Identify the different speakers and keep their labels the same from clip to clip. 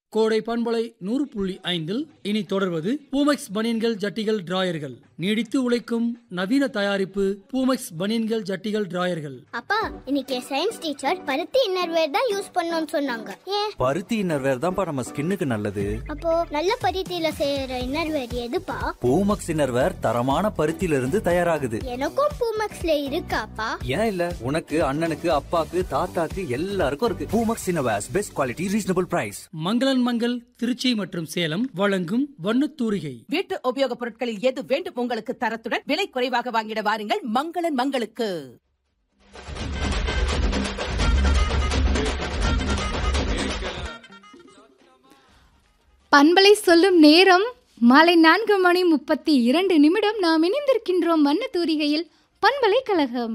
Speaker 1: கோடை பண்பலை நூறு புள்ளி ஐந்தில் இனி தொடர்வது பூமெக்ஸ் பனியன்கள் ஜட்டிகள் டிராயர்கள் நீடித்து உழைக்கும் நவீன தயாரிப்பு பூமெக்ஸ் பனியன்கள் ஜட்டிகள் டிராயர்கள்
Speaker 2: அப்பா இன்னைக்கு சயின்ஸ் டீச்சர் பருத்தி இன்னர்வேர் தான் யூஸ் பண்ணணும்னு சொன்னாங்க ஏன்
Speaker 3: பருத்தி இன்னர்வேர் தான்ப்பா நம்ம ஸ்கின்னுக்கு நல்லது
Speaker 2: அப்போ நல்ல பருத்தியில செய்யற இன்னர்வேர் எதுப்பா
Speaker 3: பூமக்ஸ் இன்னர்வேர் தரமான பருத்தியில இருந்து தயாராகுது
Speaker 2: எனக்கும் பூமெக்ஸ்ல இருக்காப்பா
Speaker 3: ஏன் இல்ல உனக்கு அண்ணனுக்கு அப்பாக்கு தாத்தாக்கு எல்லாருக்கும் இருக்கு Poomex innerwears best quality reasonable price
Speaker 1: மங்களன் மங்கள் திருச்சி மற்றும் சேலம் வழங்கும் வண்ணத்தூரிகை
Speaker 4: வீட்டு உபயோகப் பொருட்களில் எது வேண்டும் உங்களுக்கு தரத்துடன் விலை குறைவாக வாங்கிட வாருங்கள் மங்களன் மங்களுக்கு
Speaker 5: பண்பலை சொல்லும் நேரம் மாலை நான்கு மணி முப்பத்தி இரண்டு நிமிடம் நாம் இணைந்திருக்கின்றோம் வண்ண தூரிகையில் பண்பலை கழகம்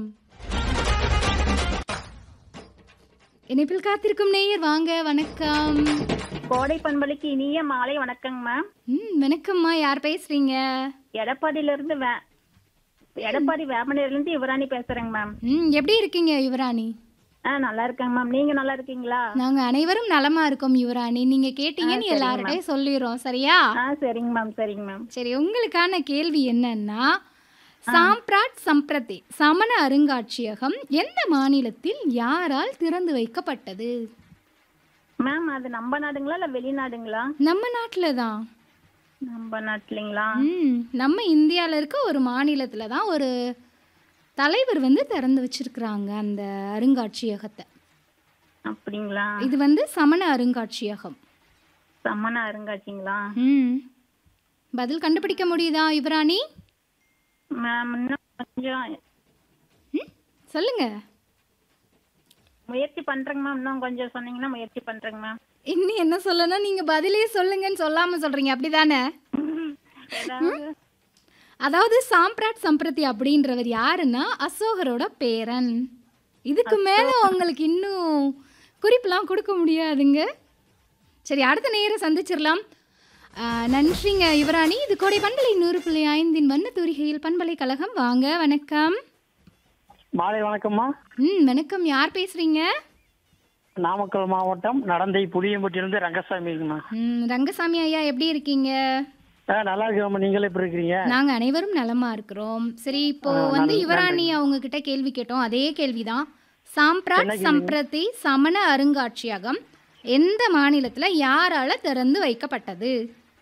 Speaker 5: இணைப்பில் காத்திருக்கும் நேயர் வாங்க வணக்கம்
Speaker 6: கோடை பண்பலைக்கு இனிய மாலை வணக்கங்க மேம்
Speaker 5: ம் வணக்கம்மா யார் பேசுறீங்க
Speaker 6: எடப்பாடியில இருந்து வே எடப்பாடி வேமனூர்ல இருந்து யுவராணி பேசுறேங்க மேம்
Speaker 5: ம் எப்படி இருக்கீங்க யுவராணி
Speaker 6: ஆ நல்லா இருக்கேங்க மேம் நீங்க நல்லா இருக்கீங்களா
Speaker 5: நாங்க அனைவரும் நலமா இருக்கோம் யுவராணி நீங்க கேட்டீங்கன்னு
Speaker 6: சரிங்க,
Speaker 5: எல்லார்கிட்டயும் சொல்லிடுறோம் சரியா
Speaker 6: ஆ சரிங்க மேம் சரிங்க மேம்
Speaker 5: சரி உங்களுக்கான கேள்வி என்னன்னா சாம்ப்ராட் சம்பிரதி சமண அருங்காட்சியகம் எந்த மாநிலத்தில் யாரால் திறந்து வைக்கப்பட்டது
Speaker 6: மேம் அது நம்ம நாடுங்களா இல்ல வெளிநாடுங்களா
Speaker 5: நம்ம நாட்டில் தான்
Speaker 6: நம்ம நாட்டுலங்களா
Speaker 5: ம் நம்ம இந்தியாவில் இருக்க ஒரு மாநிலத்தில் தான் ஒரு தலைவர் வந்து திறந்து வச்சிருக்கிறாங்க அந்த அருங்காட்சியகத்தை
Speaker 6: அப்படிங்களா
Speaker 5: இது வந்து சமண அருங்காட்சியகம்
Speaker 6: சமண அருங்காட்சிங்களா
Speaker 5: ம் பதில் கண்டுபிடிக்க முடியுதா யுவராணி
Speaker 6: மேம் இன்னும் கொஞ்சம்
Speaker 5: ம் சொல்லுங்க
Speaker 6: முயற்சி பண்றேங்க மேம் இன்னும் கொஞ்சம் சொன்னீங்கன்னா முயற்சி பண்றேங்க மேம்
Speaker 5: இன்னும் என்ன சொல்லணும் நீங்கள் பதிலே சொல்லுங்கன்னு சொல்லாமல் சொல்கிறீங்க அப்படிதானே
Speaker 6: ஏதாவது
Speaker 5: அதாவது சாம்ப்ராட் சம்பிரதி அப்படின்றவர் யாருன்னா அசோகரோட பேரன் இதுக்கு மேலே உங்களுக்கு இன்னும் குறிப்பெல்லாம் கொடுக்க முடியாதுங்க சரி அடுத்த நேரம் சந்திச்சிடலாம் ஆ, நன்றிங்க யுவராணி இது கோடை பண்பலை நூறு புள்ளி ஐந்தின் வண்ண தூரிகையில் பண்பலை கழகம் வாங்க வணக்கம்
Speaker 7: மாலை வணக்கம்மா
Speaker 5: ம் வணக்கம் யார் பேசுறீங்க
Speaker 7: நாமக்கல் மாவட்டம் நடந்தை புளியம்பட்டியிலிருந்து ரங்கசாமிங்கம்மா
Speaker 5: ம் ரங்கசாமி ஐயா எப்படி இருக்கீங்க
Speaker 7: ஆ நல்லா இருக்கம்மா நீங்களே எப்படி இருக்கிறீங்க
Speaker 5: நாங்க அனைவரும் நலமா இருக்கிறோம் சரி இப்போ
Speaker 7: ஆ,
Speaker 5: வந்து
Speaker 7: நன்றி,
Speaker 5: யுவராணி அவங்க கிட்ட கேள்வி கேட்டோம் அதே கேள்விதான் சாம்ப்ராட் சம்பிரதி சமண அருங்காட்சியகம் எந்த மாநிலத்துல யாரால திறந்து வைக்கப்பட்டது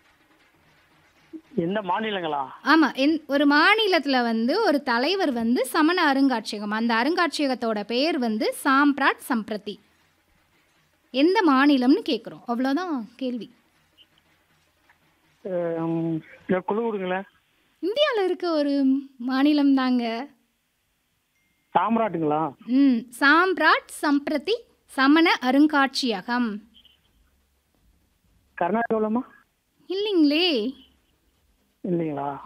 Speaker 7: எந்த மாநிலங்களா
Speaker 5: ஆமா என் ஒரு மாநிலத்துல வந்து ஒரு தலைவர் வந்து சமண அருங்காட்சியகம் அந்த அருங்காட்சியகத்தோட பெயர் வந்து சாம்ப்ராட் சம்பிரதி எந்த மாநிலம்னு கேட்குறோம் அவ்வளோதான் கேள்வி
Speaker 7: அம், இங்க குழு கொடுங்களேன்
Speaker 5: இந்தியாவில் இருக்க ஒரு மாநிலம் தாங்க
Speaker 7: சாம்ராட்டுங்களா
Speaker 5: ம் சாம்ராட் சம்பிரதி சமண அருங்காட்சியகம்
Speaker 7: கர்நாடகாவிலம்மா
Speaker 5: இல்லைங்களே
Speaker 7: இல்லைங்களா